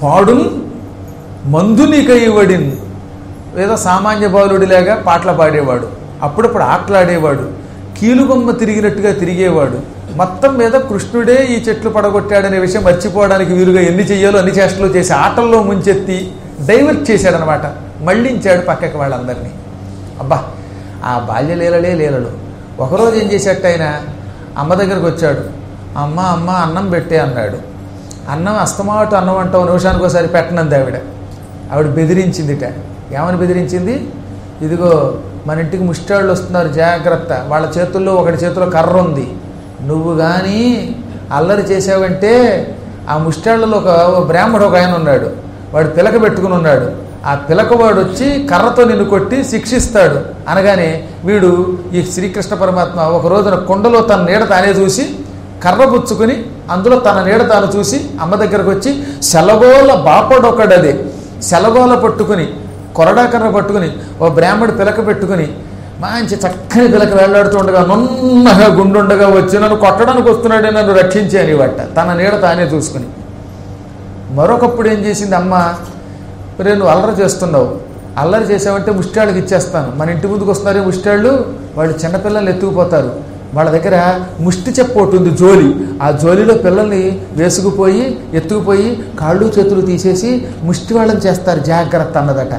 పాడున్ మందునికైవడిన్ ఏదో సామాన్య బాలుడిలాగా పాటలు పాడేవాడు అప్పుడప్పుడు ఆటలాడేవాడు కీలుబొమ్మ తిరిగినట్టుగా తిరిగేవాడు మొత్తం మీద కృష్ణుడే ఈ చెట్లు పడగొట్టాడనే విషయం మర్చిపోవడానికి వీలుగా ఎన్ని చెయ్యాలో అన్ని చేష్టలు చేసి ఆటల్లో ముంచెత్తి డైవర్ట్ చేశాడనమాట మళ్ళించాడు పక్కకి వాళ్ళందరినీ అబ్బా ఆ బాల్యలీలలే లీలలు ఒకరోజు ఏం చేసేట ఆయన అమ్మ దగ్గరకు వచ్చాడు అమ్మ అమ్మ అన్నం పెట్టే అన్నాడు అన్నం అస్తమాటు అన్నం అంటావు నిమిషానికి ఒకసారి పెట్టనంది ఆవిడ ఆవిడ బెదిరించిందిట ఏమని బెదిరించింది ఇదిగో మన ఇంటికి ముష్టాళ్ళు వస్తున్నారు జాగ్రత్త వాళ్ళ చేతుల్లో ఒకటి చేతిలో కర్ర ఉంది నువ్వు కానీ అల్లరి చేసావంటే ఆ ముష్టాళ్ళలో ఒక ఓ బ్రాహ్మడు ఒక ఆయన ఉన్నాడు వాడు పిలక పెట్టుకుని ఉన్నాడు ఆ పిలకవాడు వచ్చి కర్రతో నిన్ను కొట్టి శిక్షిస్తాడు అనగానే వీడు ఈ శ్రీకృష్ణ పరమాత్మ ఒక రోజున కొండలో తన నీడ తానే చూసి కర్ర పుచ్చుకుని అందులో తన నీడ తాను చూసి అమ్మ దగ్గరకు వచ్చి సెలగోల బాపడొకడదే సెలగోల పట్టుకుని కొరడా కర్ర పట్టుకుని ఓ బ్రాహ్మడు పిలక పెట్టుకుని మంచి చక్కని పిలక వేలాడుతూ ఉండగా నున్నగా గుండుండగా వచ్చి నన్ను కొట్టడానికి వస్తున్నాడే నన్ను రక్షించి అనేవట తన నీడ తానే చూసుకుని మరొకప్పుడు ఏం చేసింది అమ్మ రే నువ్వు అల్లరి చేస్తున్నావు అల్లరి చేసావంటే ముష్టాళ్ళకి ఇచ్చేస్తాను మన ఇంటి ముందుకు వస్తున్నారే ముష్టాళ్ళు వాళ్ళు చిన్నపిల్లల్ని ఎత్తుకుపోతారు వాళ్ళ దగ్గర ముష్టి చెప్పు ఒకటి ఉంది జోలి ఆ జోలిలో పిల్లల్ని వేసుకుపోయి ఎత్తుకుపోయి కాళ్ళు చేతులు తీసేసి ముష్టి వాళ్ళని చేస్తారు జాగ్రత్త అన్నదట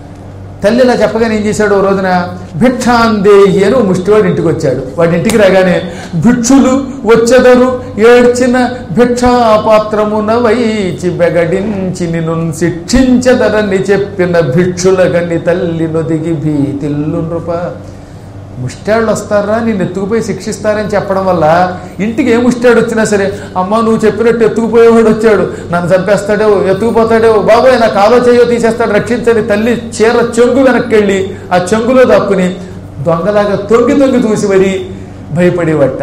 తల్లి ఇలా చెప్పగానే ఏం చేశాడు ఓ రోజున భిక్షాందేహి అని ఓ ముష్టివాడు ఇంటికి వచ్చాడు వాడి ఇంటికి రాగానే భిక్షులు వచ్చెదరు ఏడ్చిన భిక్షాపాత్రమున వైచి బెగడించి నిన్ను శిక్షించదరని చెప్పిన భిక్షుల గని తల్లి నొదిగి భీతిల్లు నృప ముష్టాళ్ళు వస్తారా నేను ఎత్తుకుపోయి శిక్షిస్తారని చెప్పడం వల్ల ఇంటికి ఏ ముష్టాడు వచ్చినా సరే అమ్మ నువ్వు చెప్పినట్టు ఎత్తుకుపోయేవాడు వచ్చాడు నన్ను చంపేస్తాడో ఎత్తుకుపోతాడో బాబోయ్ నా కాలో చేయో తీసేస్తాడు రక్షించని తల్లి చీర చెంగు వెనక్కి వెళ్ళి ఆ చెంగులో దక్కుని దొంగలాగా తొంగి తొంగి చూసి మరీ భయపడేవట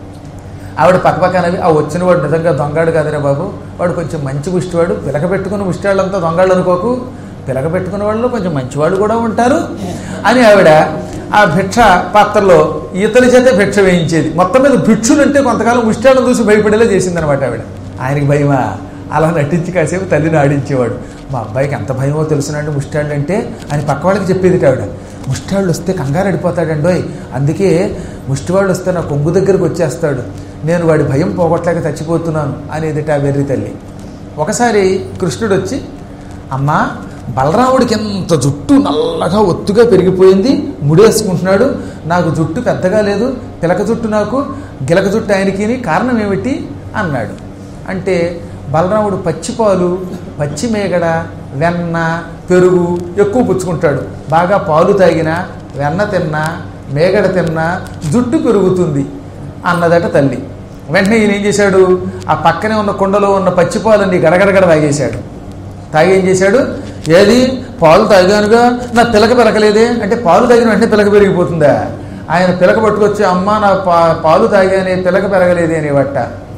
ఆవిడ పక్కపక్కనవి ఆ వచ్చిన వాడు నిజంగా దొంగాడు కాదురా బాబు వాడు కొంచెం మంచి ముష్టివాడు పిలక పెట్టుకున్న ముష్టివాళ్ళంతా దొంగళ్ళు అనుకోకు పిలక పెట్టుకున్న వాళ్ళు కొంచెం మంచివాళ్ళు కూడా ఉంటారు అని ఆవిడ ఆ భిక్ష పాత్రలో ఇతని చేత భిక్ష వేయించేది మొత్తం మీద భిక్షులు అంటే కొంతకాలం ముష్టాలను చూసి భయపడేలా చేసిందనమాట ఆవిడ ఆయనకి భయమా అలా నటించి కాసేపు తల్లిని ఆడించేవాడు మా అబ్బాయికి ఎంత భయమో తెలుసునండి ముష్టాళ్ళు అంటే అని పక్క వాళ్ళకి చెప్పేది ఆవిడ ముష్టాళ్ళు వస్తే కంగారు అడిపోతాడండోయ్ అందుకే ముష్టివాళ్ళు వస్తే నా కొంగు దగ్గరకు వచ్చేస్తాడు నేను వాడి భయం పోగొట్టలేక చచ్చిపోతున్నాను అనేదిట ఆ వెర్రి తల్లి ఒకసారి కృష్ణుడు వచ్చి అమ్మా బలరాముడికి ఎంత జుట్టు నల్లగా ఒత్తుగా పెరిగిపోయింది ముడేసుకుంటున్నాడు నాకు జుట్టు పెద్దగా లేదు పిలక జుట్టు నాకు గిలక జుట్టు ఆయనకి కారణం ఏమిటి అన్నాడు అంటే బలరాముడు పచ్చిపాలు పచ్చి మేగడ వెన్న పెరుగు ఎక్కువ పుచ్చుకుంటాడు బాగా పాలు తాగినా వెన్న తిన్నా మేగడ తిన్నా జుట్టు పెరుగుతుంది అన్నదట తల్లి వెంటనే ఈయన ఏం చేశాడు ఆ పక్కనే ఉన్న కుండలో ఉన్న పచ్చిపాలన్నీ గడగడగడ తాగేశాడు తాగి ఏం చేశాడు ఏది పాలు తాగానుగా నా పిలక పెరగలేదే అంటే పాలు తాగిన వెంటనే పిలక పెరిగిపోతుందా ఆయన పిలక పట్టుకొచ్చి అమ్మ నా పా పాలు తాగానే పిలక పెరగలేదే అనేవట్ట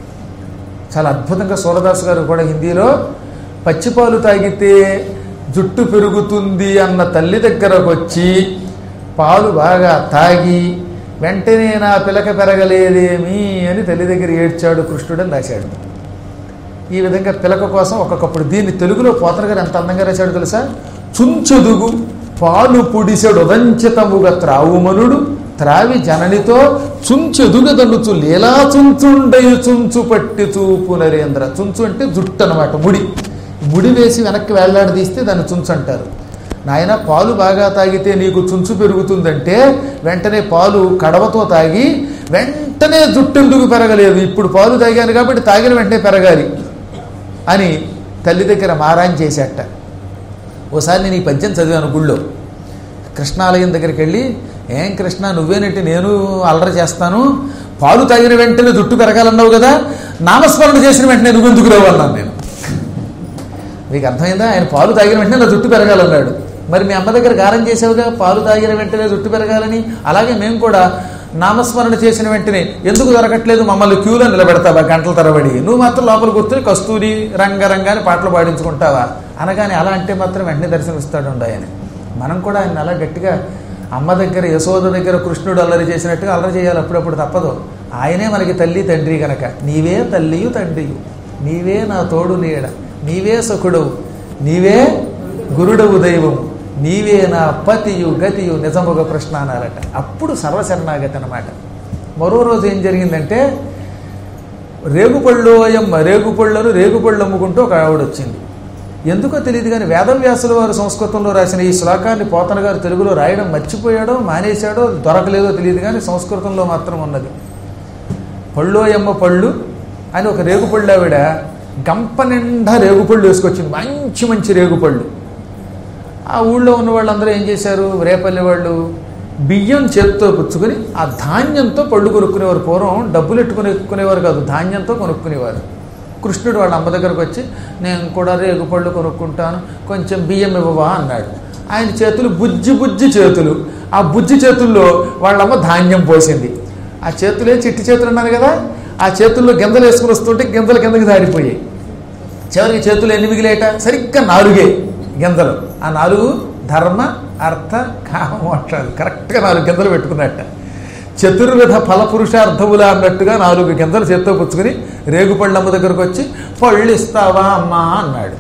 చాలా అద్భుతంగా సూరదాస్ గారు కూడా హిందీలో పచ్చిపాలు తాగితే జుట్టు పెరుగుతుంది అన్న తల్లి దగ్గరకు వచ్చి పాలు బాగా తాగి వెంటనే నా పిలక పెరగలేదేమి అని తల్లి దగ్గర ఏడ్చాడు కృష్ణుడని రాశాడు ఈ విధంగా పిలక కోసం ఒక్కొక్కప్పుడు దీన్ని తెలుగులో పోతన గారు ఎంత అందంగా రాశాడు తెలుసా చుంచుదుగు పాలు పొడిసెడు ఉదంచితముగా త్రావుమనుడు త్రావి జననితో చుంచెదుగదనుచు లీలా చుంచుండయు చుంచు పట్టి చూపు నరేంద్ర చుంచు అంటే జుట్టు అనమాట ముడి ముడి వేసి వెనక్కి వేళ్లాడదీస్తే దాన్ని చుంచు అంటారు నాయన పాలు బాగా తాగితే నీకు చుంచు పెరుగుతుందంటే వెంటనే పాలు కడవతో తాగి వెంటనే జుట్టు ఎందుకు పెరగలేదు ఇప్పుడు పాలు తాగాను కాబట్టి తాగిన వెంటనే పెరగాలి అని తల్లి దగ్గర మారాన్ చేసేట ఓసారి నేను ఈ పద్యం చదివాను గుళ్ళో కృష్ణాలయం దగ్గరికి వెళ్ళి ఏం కృష్ణ నువ్వేనంటే నేను అల్లరి చేస్తాను పాలు తాగిన వెంటనే జుట్టు పెరగాలన్నావు కదా నామస్మరణ చేసిన వెంటనే నువ్వు ఎందుకు రావాలన్నాను నేను మీకు అర్థమైందా ఆయన పాలు తాగిన వెంటనే నా జుట్టు పెరగాలన్నాడు మరి మీ అమ్మ దగ్గర గారం చేసావుగా పాలు తాగిన వెంటనే జుట్టు పెరగాలని అలాగే మేము కూడా నామస్మరణ చేసిన వెంటనే ఎందుకు దొరకట్లేదు మమ్మల్ని క్యూలో నిలబెడతావా గంటల తరబడి నువ్వు మాత్రం లోపల కూర్చొని కస్తూరి రంగరంగాని పాటలు పాడించుకుంటావా అనగానే అలా అంటే మాత్రం వెంటనే దర్శనమిస్తాడు ఆయన మనం కూడా ఆయన అలా గట్టిగా అమ్మ దగ్గర యశోద దగ్గర కృష్ణుడు అల్లరి చేసినట్టుగా అల్లరి చేయాలి అప్పుడప్పుడు తప్పదు ఆయనే మనకి తల్లి తండ్రి గనక నీవే తల్లియు తండ్రియు నీవే నా తోడు నీడ నీవే సఖుడవు నీవే గురుడవు దైవము నీవే నా పతియు గతియు నిజముగా ప్రశ్న అన్నారట అప్పుడు సర్వశరణాగతి అనమాట మరో రోజు ఏం జరిగిందంటే రేగుపళ్ళు అయ్యమ్మ రేగుపళ్ళను రేగుపళ్ళు అమ్ముకుంటూ ఒక ఆవిడ వచ్చింది ఎందుకో తెలియదు కానీ వేదవ్యాసుల వారు సంస్కృతంలో రాసిన ఈ శ్లోకాన్ని పోతన గారు తెలుగులో రాయడం మర్చిపోయాడో మానేశాడో దొరకలేదో తెలియదు కానీ సంస్కృతంలో మాత్రం ఉన్నది పళ్ళోయమ్మ పళ్ళు అని ఒక రేగుపళ్ళు ఆవిడ గంప నిండా రేగుపళ్ళు వేసుకొచ్చింది మంచి మంచి రేగుపళ్ళు ఆ ఊళ్ళో ఉన్న వాళ్ళందరూ ఏం చేశారు రేపల్లి వాళ్ళు బియ్యం చేత్తో పుచ్చుకొని ఆ ధాన్యంతో పళ్ళు కొనుక్కునేవారు పూర్వం డబ్బులు ఎట్టుకుని కొనుక్కునేవారు కాదు ధాన్యంతో కొనుక్కునేవారు కృష్ణుడు వాళ్ళ అమ్మ దగ్గరకు వచ్చి నేను కూడా రేగు పళ్ళు కొనుక్కుంటాను కొంచెం బియ్యం ఇవ్వవా అన్నాడు ఆయన చేతులు బుజ్జి బుజ్జి చేతులు ఆ బుజ్జి చేతుల్లో వాళ్ళమ్మ ధాన్యం పోసింది ఆ చేతులే చిట్టి చేతులు అన్నారు కదా ఆ చేతుల్లో గింజలు వేసుకుని వస్తుంటే గింజలు కిందకి దారిపోయాయి చివరికి చేతులు ఎన్ని మిగిలేట సరిగ్గా నాలుగే గింజలు ఆ నాలుగు ధర్మ అర్థ కామ మోక్షాలు కరెక్ట్గా నాలుగు గింజలు పెట్టుకున్నట్ట చతుర్విధ ఫల పురుషార్థములా అన్నట్టుగా నాలుగు గింజలు చేత్తో పుచ్చుకుని రేగుపళ్ళమ్మ దగ్గరకు వచ్చి పళ్ళు ఇస్తావా అమ్మా అన్నాడు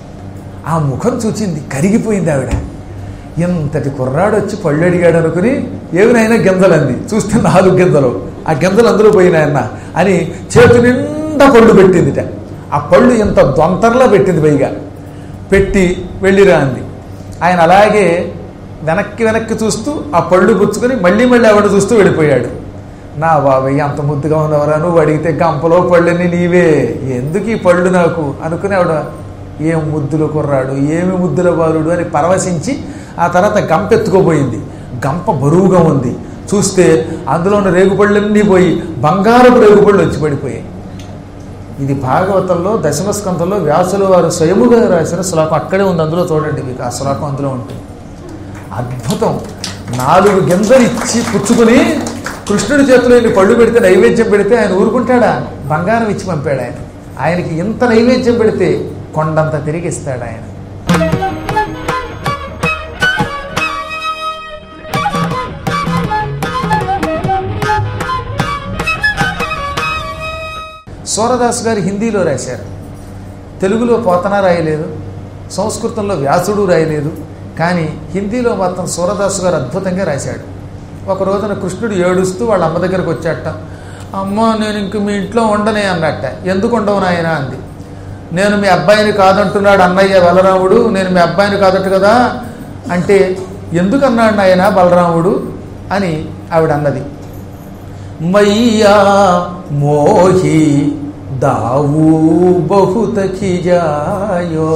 ఆ ముఖం చూచింది కరిగిపోయింది ఆవిడ ఇంతటి కుర్రాడు వచ్చి పళ్ళు అడిగాడు అనుకుని ఏమినైనా గింజలంది చూస్తే నాలుగు గింజలు ఆ గింజలు అందరూ పోయినాయన్న అని చేతి నిండా పళ్ళు పెట్టిందిట ఆ పళ్ళు ఇంత దొంతరలా పెట్టింది పైగా పెట్టి వెళ్ళిరా అంది ఆయన అలాగే వెనక్కి వెనక్కి చూస్తూ ఆ పళ్ళు పుచ్చుకొని మళ్ళీ మళ్ళీ ఆవిడ చూస్తూ వెళ్ళిపోయాడు నా బాబాయ్ అంత ముద్దుగా ఉన్నవరా నువ్వు అడిగితే గంపలో పళ్ళని నీవే ఎందుకు ఈ పళ్ళు నాకు అనుకుని ఆవిడ ఏం ముద్దుల కుర్రాడు ఏమి ముద్దుల బాలుడు అని పరవశించి ఆ తర్వాత గంప ఎత్తుకోబోయింది గంప బరువుగా ఉంది చూస్తే అందులో ఉన్న రేగుపళ్ళన్నీ పోయి బంగారపు రేగుపళ్ళు వచ్చి పడిపోయాయి ఇది భాగవతంలో దశమస్కంధంలో వ్యాసుల వారు స్వయముగా రాసిన శ్లోకం అక్కడే ఉంది అందులో చూడండి మీకు ఆ శ్లోకం అందులో ఉంటుంది అద్భుతం నాలుగు గింజలు ఇచ్చి పుచ్చుకుని కృష్ణుడి చేతిలో ఇన్ని పళ్ళు పెడితే నైవేద్యం పెడితే ఆయన ఊరుకుంటాడా బంగారం ఇచ్చి పంపాడు ఆయన ఆయనకి ఇంత నైవేద్యం పెడితే కొండంత తిరిగి ఇస్తాడు ఆయన సూరదాస్ గారు హిందీలో రాశారు తెలుగులో పోతన రాయలేదు సంస్కృతంలో వ్యాసుడు రాయలేదు కానీ హిందీలో మాత్రం సూరదాసు గారు అద్భుతంగా రాశాడు ఒక రోజున కృష్ణుడు ఏడుస్తూ వాళ్ళ అమ్మ దగ్గరకు వచ్చాట అమ్మ నేను ఇంక మీ ఇంట్లో ఉండనే అన్నట్ట ఎందుకు ఉండవు నాయన అంది నేను మీ అబ్బాయిని కాదంటున్నాడు అన్నయ్య బలరాముడు నేను మీ అబ్బాయిని కాదట్టు కదా అంటే ఎందుకు అన్నాడు నాయన బలరాముడు అని ఆవిడ అన్నది मैया मोही दाऊ बहुत खिजायो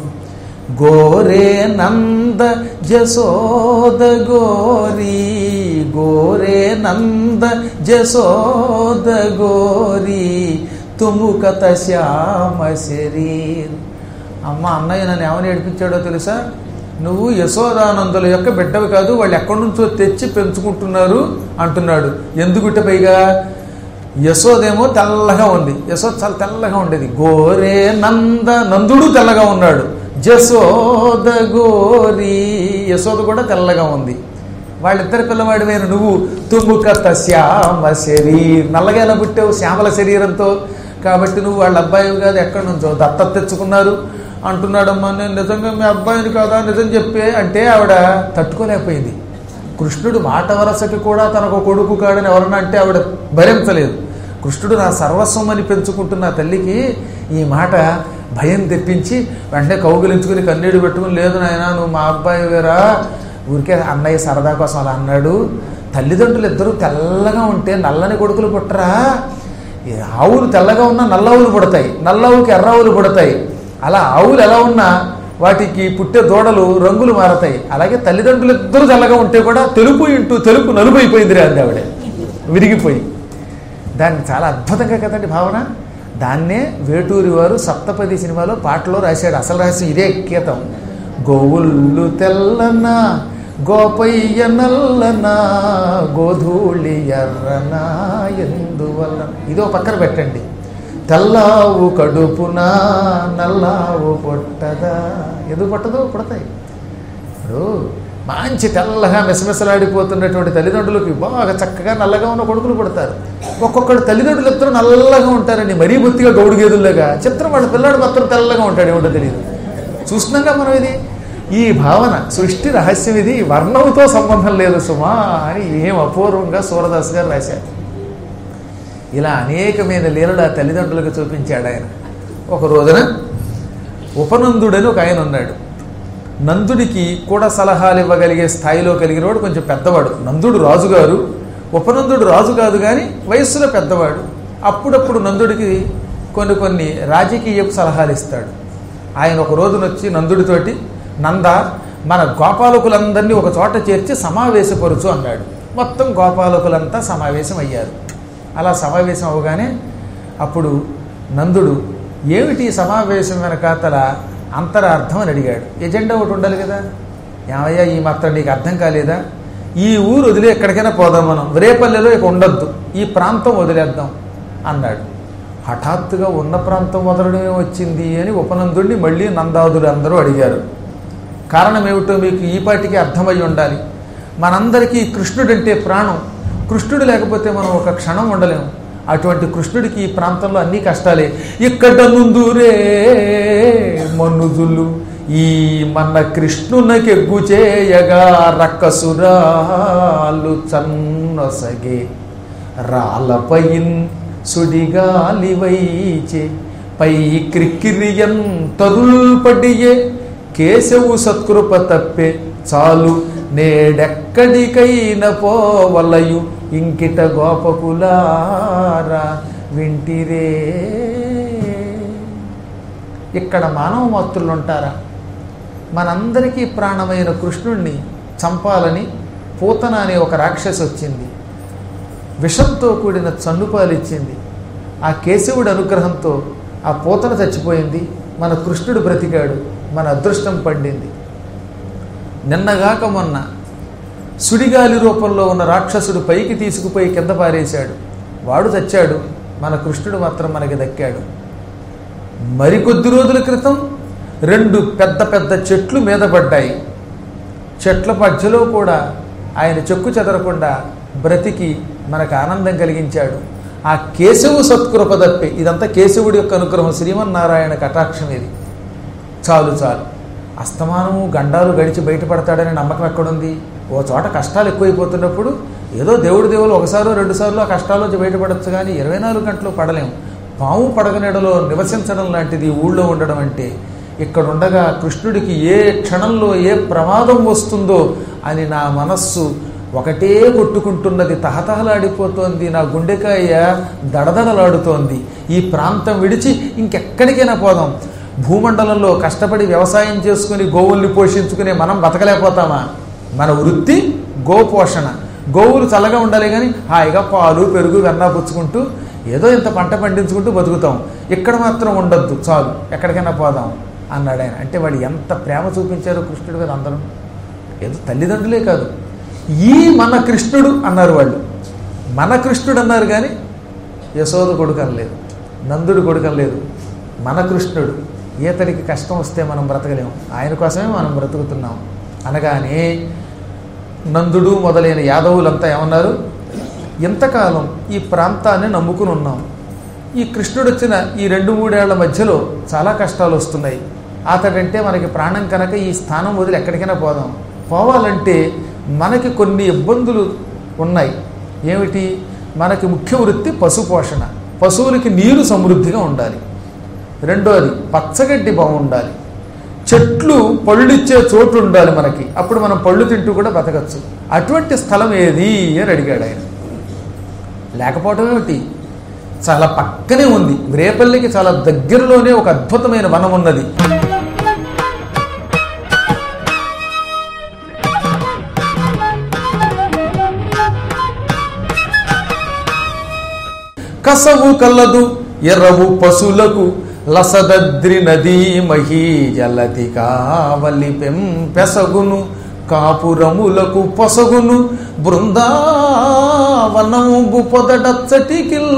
गोरे नंद जसोद गोरी गोरे नंद जसोद गोरी तुम कत श्याम शरीर అమ్మ అన్నయ్య నన్ను ఏమని ఏడిపించాడో తెలుసా నువ్వు యశోదానందుల యొక్క బిడ్డవి కాదు వాళ్ళు ఎక్కడి నుంచో తెచ్చి పెంచుకుంటున్నారు అంటున్నాడు ఎందుకుట పైగా యశోదేమో తెల్లగా ఉంది యశోద చాలా తెల్లగా ఉండేది గోరే నంద నందుడు తెల్లగా ఉన్నాడు జసోద గోరి యశోద కూడా తెల్లగా ఉంది వాళ్ళిద్దరి పిల్లవాడివైన నువ్వు తుమ్ముకత శ్యామ శరీర్ నల్లగా ఎలా పుట్టావు శ్యామల శరీరంతో కాబట్టి నువ్వు వాళ్ళ అబ్బాయి కాదు ఎక్కడి నుంచో దత్తత తెచ్చుకున్నారు అంటున్నాడమ్మా నేను నిజంగా మీ అబ్బాయిని కాదా నిజం చెప్పే అంటే ఆవిడ తట్టుకోలేకపోయింది కృష్ణుడు మాట వరసకి కూడా తనకు కొడుకు కాడని ఎవరన్నా అంటే ఆవిడ భరించలేదు కృష్ణుడు నా సర్వస్వం అని పెంచుకుంటున్న తల్లికి ఈ మాట భయం తెప్పించి వెంటనే కౌగిలించుకుని కన్నీడు పెట్టుకుని లేదు నాయన నువ్వు మా అబ్బాయి వేరా ఊరికే అన్నయ్య సరదా కోసం అలా అన్నాడు తల్లిదండ్రులు ఇద్దరు తెల్లగా ఉంటే నల్లని కొడుకులు పుట్టరా ఈ ఆవులు తెల్లగా ఉన్నా నల్లవులు పుడతాయి నల్లవుకి ఎర్రవులు పుడతాయి అలా ఆవులు ఎలా ఉన్నా వాటికి పుట్టే దూడలు రంగులు మారతాయి అలాగే తల్లిదండ్రులు ఇద్దరు తెల్లగా ఉంటే కూడా తెలుపు ఇంటూ తెలుపు నలుపు అయిపోయింది రే అంది ఆవిడ విరిగిపోయి దాన్ని చాలా అద్భుతంగా కదండి భావన దాన్నే వేటూరి వారు సప్తపది సినిమాలో పాటలో రాశాడు అసలు రహస్యం ఇదే గీతం గోవుళ్ళు తెల్లన గోపయ్య నల్లన గోధూళి ఎర్రన ఎందువల్ల ఇదో పక్కన పెట్టండి తెల్లావు కడుపున నల్లావు పొట్టదా ఎందుకు పట్టదో పుడతాయి ఇప్పుడు మంచి తెల్లగా మెసమెసలాడిపోతున్నటువంటి తల్లిదండ్రులకి బాగా చక్కగా నల్లగా ఉన్న కొడుకులు పుడతారు ఒక్కొక్కడు తల్లిదండ్రులు ఇద్దరు నల్లగా ఉంటారండి మరీ బొత్తిగా గౌడు గేదుల్లాగా చిత్రం వాడు పిల్లాడు మాత్రం తెల్లగా ఉంటాడు ఏమిటో తెలియదు చూస్తున్నాగా మనం ఇది ఈ భావన సృష్టి రహస్యం ఇది వర్ణంతో సంబంధం లేదు సుమా అని ఏం అపూర్వంగా సూరదాస్ గారు రాశారు ఇలా అనేకమైన లీలలు ఆ తల్లిదండ్రులకు చూపించాడు ఆయన ఒక రోజున ఉపనందుడని ఒక ఆయన ఉన్నాడు నందుడికి కూడా సలహాలు ఇవ్వగలిగే స్థాయిలో కలిగినవాడు కొంచెం పెద్దవాడు నందుడు రాజుగారు ఉపనందుడు రాజు కాదు కానీ వయస్సులో పెద్దవాడు అప్పుడప్పుడు నందుడికి కొన్ని కొన్ని రాజకీయపు సలహాలు ఇస్తాడు ఆయన ఒక రోజున వచ్చి నందుడితోటి నంద మన గోపాలకులందరినీ ఒక చోట చేర్చి సమావేశపరుచు అన్నాడు మొత్తం గోపాలకులంతా సమావేశం అయ్యారు అలా సమావేశం అవగానే అప్పుడు నందుడు ఏమిటి ఈ సమావేశం వెనకాతల అంతరార్థం అని అడిగాడు ఎజెండా ఒకటి ఉండాలి కదా ఏమయ్యా ఈ మాత్రం నీకు అర్థం కాలేదా ఈ ఊరు వదిలి ఎక్కడికైనా పోదాం మనం రేపల్లెలో ఇక ఉండొద్దు ఈ ప్రాంతం వదిలేద్దాం అన్నాడు హఠాత్తుగా ఉన్న ప్రాంతం వదలడమే వచ్చింది అని ఉపనందుడిని మళ్ళీ నందాదులు అందరూ అడిగారు కారణం ఏమిటో మీకు ఈ పాటికి అర్థమై ఉండాలి మనందరికీ కృష్ణుడంటే ప్రాణం కృష్ణుడు లేకపోతే మనం ఒక క్షణం ఉండలేము అటువంటి కృష్ణుడికి ఈ ప్రాంతంలో అన్ని కష్టాలే ఇక్కడ నుందురే మనుజులు ఈ మన కృష్ణునకెగ్గు చేయగా రక్కసురాలు చన్నొసగే రాళ్ళపైన్ సుడిగాలి వైచే పై క్రిక్కిరియన్ తరుల్పడియే కేశవు సత్కృప తప్పే చాలు నేడెక్కడికైన పోవలయు ఇంకిట గోపకులారా వింటిరే ఇక్కడ మానవ మాతృలు ఉంటారా మనందరికీ ప్రాణమైన కృష్ణుణ్ణి చంపాలని పూతన అనే ఒక రాక్షసి వచ్చింది విషంతో కూడిన చన్నుపాలిచ్చింది ఆ కేశవుడి అనుగ్రహంతో ఆ పూతన చచ్చిపోయింది మన కృష్ణుడు బ్రతికాడు మన అదృష్టం పండింది నిన్నగాక మొన్న సుడిగాలి రూపంలో ఉన్న రాక్షసుడు పైకి తీసుకుపోయి కింద పారేశాడు వాడు చచ్చాడు మన కృష్ణుడు మాత్రం మనకి దక్కాడు మరికొద్ది రోజుల క్రితం రెండు పెద్ద పెద్ద చెట్లు మీద పడ్డాయి చెట్ల మధ్యలో కూడా ఆయన చెక్కు చెదరకుండా బ్రతికి మనకు ఆనందం కలిగించాడు ఆ కేశవు సత్కృప తప్పి ఇదంతా కేశవుడి యొక్క అనుగ్రహం శ్రీమన్నారాయణ కటాక్షం ఇది చాలు చాలు అస్తమానము గండాలు గడిచి బయటపడతాడనే నమ్మకం ఎక్కడుంది ఓ చోట కష్టాలు ఎక్కువైపోతున్నప్పుడు ఏదో దేవుడు దేవులు ఒకసారో రెండు సార్లు ఆ కష్టాల్లోంచి బయటపడచ్చు కానీ ఇరవై నాలుగు గంటలు పడలేము పాము పడగనెడలో నివసించడం లాంటిది ఊళ్ళో ఉండడం అంటే ఇక్కడ ఉండగా కృష్ణుడికి ఏ క్షణంలో ఏ ప్రమాదం వస్తుందో అని నా మనస్సు ఒకటే కొట్టుకుంటున్నది తహతహలాడిపోతోంది నా గుండెకాయ దడదడలాడుతోంది ఈ ప్రాంతం విడిచి ఇంకెక్కడికైనా పోదాం భూమండలంలో కష్టపడి వ్యవసాయం చేసుకుని గోవుల్ని పోషించుకునే మనం బతకలేకపోతామా మన వృత్తి గోపోషణ గోవులు చల్లగా ఉండాలి కానీ హాయిగా పాలు పెరుగు వెన్న పుచ్చుకుంటూ ఏదో ఇంత పంట పండించుకుంటూ బతుకుతాం ఇక్కడ మాత్రం ఉండొద్దు చాలు ఎక్కడికైనా పోదాం అన్నాడు ఆయన అంటే వాడు ఎంత ప్రేమ చూపించారో కృష్ణుడి మీద అందరూ ఏదో తల్లిదండ్రులే కాదు ఈ మన కృష్ణుడు అన్నారు వాళ్ళు మన కృష్ణుడు అన్నారు కానీ యశోద కొడుకు అనలేదు నందుడు కొడుకు అనలేదు మన కృష్ణుడు ఈతడికి కష్టం వస్తే మనం బ్రతకలేము ఆయన కోసమే మనం బ్రతుకుతున్నాం అనగానే నందుడు మొదలైన యాదవులంతా ఏమన్నారు ఇంతకాలం ఈ ప్రాంతాన్ని నమ్ముకుని ఉన్నాం ఈ కృష్ణుడు వచ్చిన ఈ రెండు మూడేళ్ల మధ్యలో చాలా కష్టాలు వస్తున్నాయి అతడంటే మనకి ప్రాణం కనుక ఈ స్థానం వదిలి ఎక్కడికైనా పోదాం పోవాలంటే మనకి కొన్ని ఇబ్బందులు ఉన్నాయి ఏమిటి మనకి ముఖ్య వృత్తి పశుపోషణ పశువులకి నీరు సమృద్ధిగా ఉండాలి రెండోది పచ్చగడ్డి బాగుండాలి చెట్లు పళ్ళిచ్చే చోటు ఉండాలి మనకి అప్పుడు మనం పళ్ళు తింటూ కూడా బతకచ్చు అటువంటి స్థలం ఏది అని అడిగాడు ఆయన లేకపోవటం ఏమిటి చాలా పక్కనే ఉంది రేపల్లికి చాలా దగ్గరలోనే ఒక అద్భుతమైన వనం ఉన్నది కసవు కల్లదు ఎర్రవు పశులకు లసదద్రి నదీ మహీ జలతి కావలి పెంపెసగును కాపురములకు పొసగును బృందావనంబు పొదడచ్చటికిల్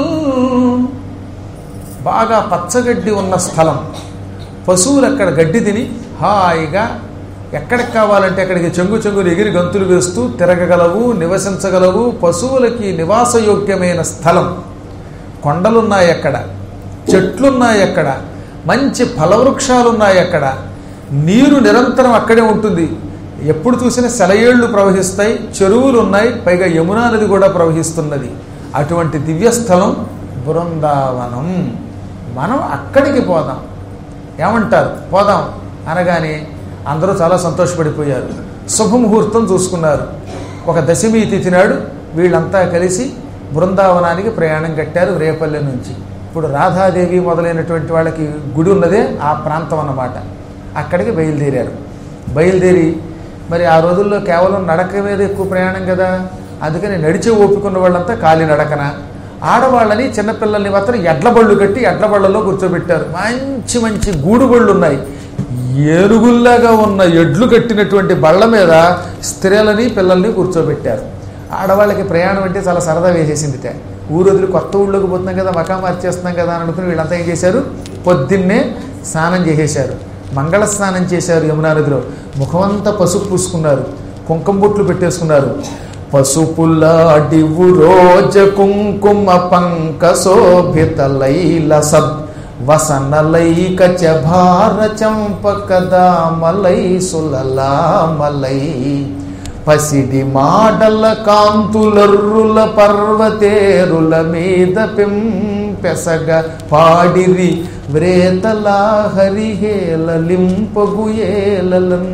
బాగా పచ్చగడ్డి ఉన్న స్థలం పశువులు అక్కడ గడ్డి తిని హాయిగా ఎక్కడికి కావాలంటే అక్కడికి చెంగు చెంగులు ఎగిరి గంతులు వేస్తూ తిరగగలవు నివసించగలవు పశువులకి నివాసయోగ్యమైన స్థలం కొండలున్నాయి అక్కడ చెట్లున్నాయి అక్కడ మంచి ఫలవృక్షాలున్నాయి అక్కడ నీరు నిరంతరం అక్కడే ఉంటుంది ఎప్పుడు చూసినా సెలయేళ్లు ప్రవహిస్తాయి చెరువులు ఉన్నాయి పైగా యమునా నది కూడా ప్రవహిస్తున్నది అటువంటి దివ్యస్థలం బృందావనం మనం అక్కడికి పోదాం ఏమంటారు పోదాం అనగానే అందరూ చాలా సంతోషపడిపోయారు శుభముహూర్తం చూసుకున్నారు ఒక దశమి తిథి నాడు వీళ్ళంతా కలిసి బృందావనానికి ప్రయాణం కట్టారు రేపల్లె నుంచి ఇప్పుడు రాధాదేవి మొదలైనటువంటి వాళ్ళకి గుడి ఉన్నదే ఆ ప్రాంతం అన్నమాట అక్కడికి బయలుదేరారు బయలుదేరి మరి ఆ రోజుల్లో కేవలం నడక మీద ఎక్కువ ప్రయాణం కదా అందుకని నడిచే ఓపికన్న వాళ్ళంతా కాలి నడకన ఆడవాళ్ళని చిన్నపిల్లల్ని మాత్రం ఎడ్ల బళ్ళు కట్టి ఎడ్ల బళ్ళలో కూర్చోబెట్టారు మంచి మంచి గూడు బళ్ళు ఉన్నాయి ఏనుగుల్లాగా ఉన్న ఎడ్లు కట్టినటువంటి బళ్ళ మీద స్త్రీలని పిల్లల్ని కూర్చోబెట్టారు ఆడవాళ్ళకి ప్రయాణం అంటే చాలా సరదా వేసేసిందిట ఊరు వదిలి కొత్త ఊళ్ళోకి పోతున్నాం కదా మకా మార్చేస్తున్నాం కదా అని అనుకుని వీళ్ళంతా ఏం చేశారు పొద్దున్నే స్నానం చేసేశారు మంగళ స్నానం చేశారు యమునా నదిలో ముఖమంతా పసుపు పూసుకున్నారు కుంకుమ బొట్లు పెట్టేసుకున్నారు పసుపులాడివు రోజ కుంకుమ పంక శోభిత లైల సద్ వసనలైక చభార చంపక దామలై సులలామలై పసిడి మాడల కాంతులర్రుల పర్వతేరుల మీద పెంపెసగ పాడిరి వ్రేతలా హరిహేల లింపగు ఏలలన్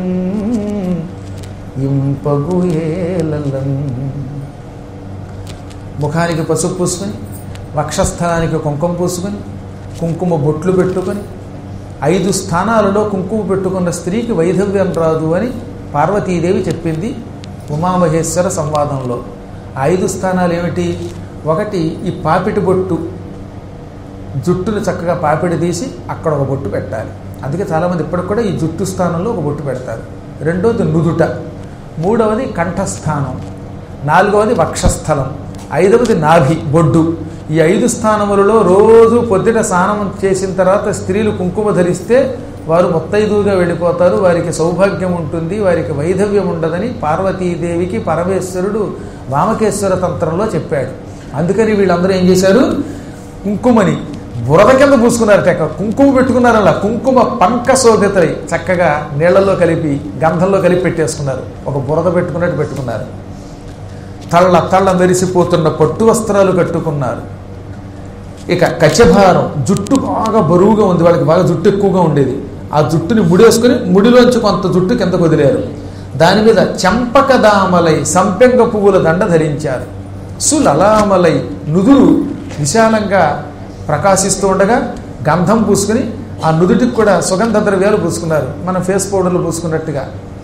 ఇంపగు ఏలలన్ ముఖానికి పసుపు పూసుకొని వక్షస్థలానికి కుంకుమ పూసుకొని కుంకుమ బొట్లు పెట్టుకొని ఐదు స్థానాలలో కుంకుమ పెట్టుకున్న స్త్రీకి వైధవ్యం రాదు అని పార్వతీదేవి చెప్పింది ఉమామహేశ్వర సంవాదంలో ఆ ఐదు స్థానాలు ఏమిటి ఒకటి ఈ పాపిటి బొట్టు జుట్టును చక్కగా పాపిడి తీసి అక్కడ ఒక బొట్టు పెట్టాలి అందుకే చాలామంది ఇప్పటికి కూడా ఈ జుట్టు స్థానంలో ఒక బొట్టు పెడతారు రెండవది నుదుట మూడవది కంఠస్థానం నాలుగవది వక్షస్థలం ఐదవది నాభి బొడ్డు ఈ ఐదు స్థానములలో రోజు పొద్దుట స్నానం చేసిన తర్వాత స్త్రీలు కుంకుమ ధరిస్తే వారు ముత్తైదువుగా వెళ్ళిపోతారు వారికి సౌభాగ్యం ఉంటుంది వారికి వైధవ్యం ఉండదని పార్వతీదేవికి పరమేశ్వరుడు వామకేశ్వర తంత్రంలో చెప్పాడు అందుకని వీళ్ళందరూ ఏం చేశారు కుంకుమని బురద కింద పూసుకున్నారు టెక్క కుంకుమ పెట్టుకున్నారలా కుంకుమ పంక శోభితై చక్కగా నీళ్లలో కలిపి గంధంలో కలిపి పెట్టేసుకున్నారు ఒక బురద పెట్టుకున్నట్టు పెట్టుకున్నారు తళ్ళ తళ్ళ మెరిసిపోతున్న పట్టు వస్త్రాలు కట్టుకున్నారు ఇక కచ్చభారం జుట్టు బాగా బరువుగా ఉంది వాళ్ళకి బాగా జుట్టు ఎక్కువగా ఉండేది ఆ జుట్టుని ముడేసుకుని ముడిలోంచి కొంత జుట్టు కిందకు వదిలేరు దాని మీద చెంపక దామలై సంపెంగ పువ్వుల దండ ధరించారు సులలామలై నుదురు విశాలంగా ప్రకాశిస్తూ ఉండగా గంధం పూసుకుని ఆ నుదుటికి కూడా సుగంధ ద్రవ్యాలు పూసుకున్నారు మన ఫేస్ పౌడర్లు పూసుకున్నట్టుగా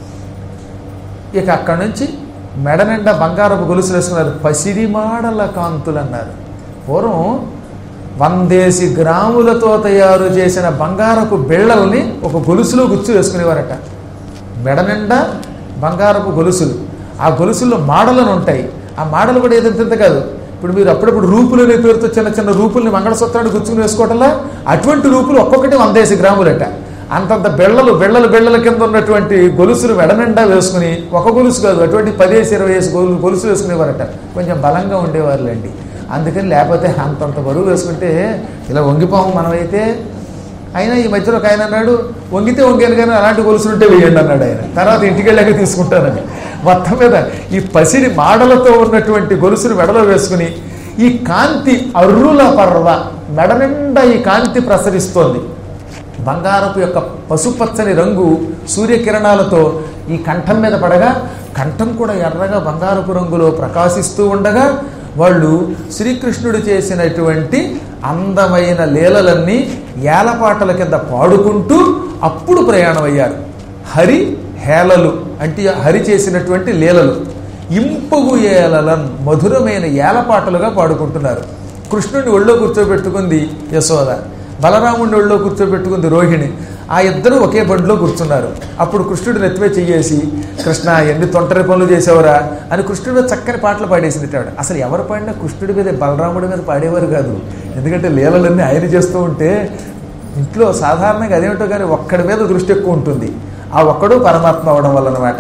ఇక అక్కడి నుంచి మెడ నిండా బంగారపు గొలుసులు వేసుకున్నారు పసిరిమాడల కాంతులు అన్నారు పూర్వం వందేసి గ్రాములతో తయారు చేసిన బంగారపు బిళ్ళల్ని ఒక గొలుసులో గుచ్చు వేసుకునేవారట మెడ నిండా బంగారపు గొలుసులు ఆ గొలుసుల్లో మాడలను ఉంటాయి ఆ మాడలు కూడా ఏదంత కాదు ఇప్పుడు మీరు అప్పుడప్పుడు రూపులు అనే పేరుతో చిన్న చిన్న రూపుల్ని మంగళసూత్రాన్ని గుచ్చుకుని వేసుకోవటంలా అటువంటి రూపులు ఒక్కొక్కటి వందేసి గ్రాములట అంతంత బెళ్ళలు బెళ్ళలు బెళ్ళల కింద ఉన్నటువంటి గొలుసులు మెడ నిండా వేసుకుని ఒక గొలుసు కాదు అటువంటి పదేసి ఇరవై వేసి గొలు గొలుసు వేసుకునేవారట కొంచెం బలంగా ఉండేవారులేండి అందుకని లేకపోతే అంతంత బరువు వేసుకుంటే ఇలా వంగిపోము మనమైతే అయినా ఈ మధ్యలో ఒక ఆయన అన్నాడు వంగితే వంగాను కానీ అలాంటి గొలుసులు ఉంటే వేయండి అన్నాడు ఆయన తర్వాత ఇంటికి వెళ్ళాక తీసుకుంటానని మొత్తం మీద ఈ పసిడి మాడలతో ఉన్నటువంటి గొలుసులు మెడలో వేసుకుని ఈ కాంతి అర్రుల పర్వ మెడ నిండా ఈ కాంతి ప్రసరిస్తోంది బంగారపు యొక్క పసుపచ్చని రంగు సూర్యకిరణాలతో ఈ కంఠం మీద పడగా కంఠం కూడా ఎర్రగా బంగారపు రంగులో ప్రకాశిస్తూ ఉండగా వాళ్ళు శ్రీకృష్ణుడు చేసినటువంటి అందమైన లీలలన్నీ ఏలపాటల కింద పాడుకుంటూ అప్పుడు ప్రయాణం అయ్యారు హరి హేళలు అంటే హరి చేసినటువంటి లీలలు ఇంపుగు ఏలలన్ మధురమైన ఏలపాటలుగా పాడుకుంటున్నారు కృష్ణుడిని ఒళ్ళో కూర్చోబెట్టుకుంది యశోద బలరాముడిని ఒళ్ళో కూర్చోబెట్టుకుంది రోహిణి ఆ ఇద్దరు ఒకే బండిలో కూర్చున్నారు అప్పుడు కృష్ణుడు నెత్తిమే చెయ్యేసి కృష్ణ ఎన్ని తొంటరి పనులు చేసేవరా అని కృష్ణుడి మీద చక్కని పాటలు పాడేసింది ఆవిడ అసలు ఎవరు పాడినా కృష్ణుడి మీద బలరాముడి మీద పాడేవారు కాదు ఎందుకంటే లీలలన్నీ ఆయన చేస్తూ ఉంటే ఇంట్లో సాధారణంగా అదేమిటో కానీ ఒక్కడి మీద దృష్టి ఎక్కువ ఉంటుంది ఆ ఒక్కడు పరమాత్మ అవడం వల్ల అనమాట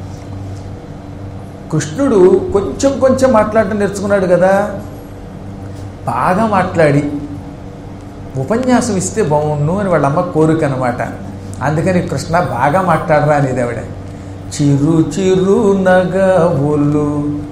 కృష్ణుడు కొంచెం కొంచెం మాట్లాడటం నేర్చుకున్నాడు కదా బాగా మాట్లాడి ఉపన్యాసం ఇస్తే బాగుండు అని వాళ్ళ అమ్మ కోరిక అనమాట అందుకని కృష్ణ బాగా మాట్లాడరా అనేది ఆవిడ చిరు చిరు నగవులు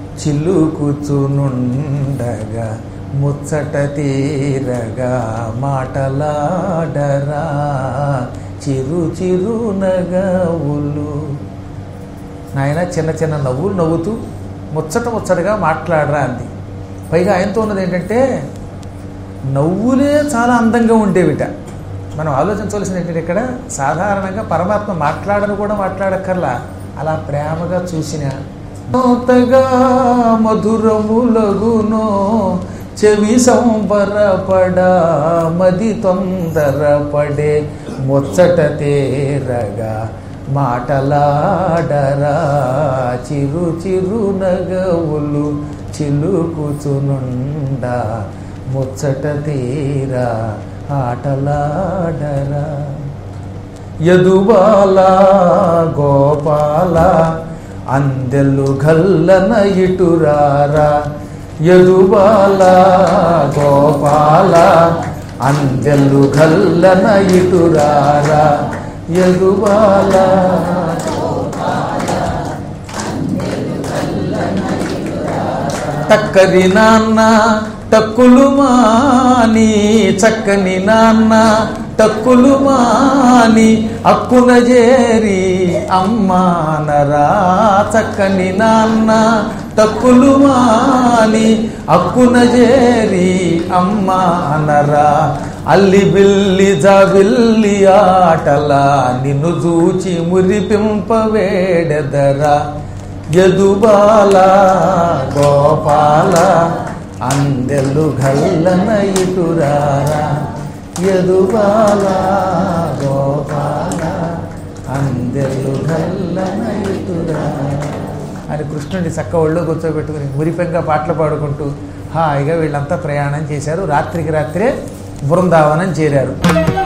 చిలుకుచునుండగా ముచ్చట తీరగా మాటలాడరా చిరు చిరు నగవులు నాయన చిన్న చిన్న నవ్వులు నవ్వుతూ ముచ్చట ముచ్చటగా మాట్లాడరా అంది పైగా ఆయనతో ఉన్నది ఏంటంటే నవ్వులే చాలా అందంగా ఉండేవిట మనం ఆలోచించవలసింది ఏంటంటే ఇక్కడ సాధారణంగా పరమాత్మ మాట్లాడను కూడా మాట్లాడక్కర్లా అలా ప్రేమగా చూసిన నోతగా మధురములగునో చెవి సంబరపడ మది తొందరపడే ముచ్చట తేరగా మాటలాడరా చిరు చిరు నగవులు చిలుకుచునుండా ముచ్చట తీరా ఆటలాడరా యదుబాల గోపాల అందెలు గల్లన ఇటురారా యదుబాల గోపాల అందెలు గల్లన ఇటురారా యదుబాల టక్కరి నాన్న టక్కులు మాని చక్కని నాన్న టక్కులు మాని అక్కున చేరి అమ్మానరా చక్కని నాన్న టక్కులు మాని అక్కున చేరి అమ్మానరా అల్లి బిల్లి జబిల్లి ఆటలా నిన్ను చూచి మురిపింపవేడెదరా యదుబాల గోపాల అందెలు గల్లన ఇటురారా యదుబాల గోపాల అందెలు గల్లన ఇటురారా అని కృష్ణుడిని చక్క ఒళ్ళో కూర్చోబెట్టుకుని మురిపెంగా పాటలు పాడుకుంటూ హాయిగా వీళ్ళంతా ప్రయాణం చేశారు రాత్రికి రాత్రే బృందావనం చేరారు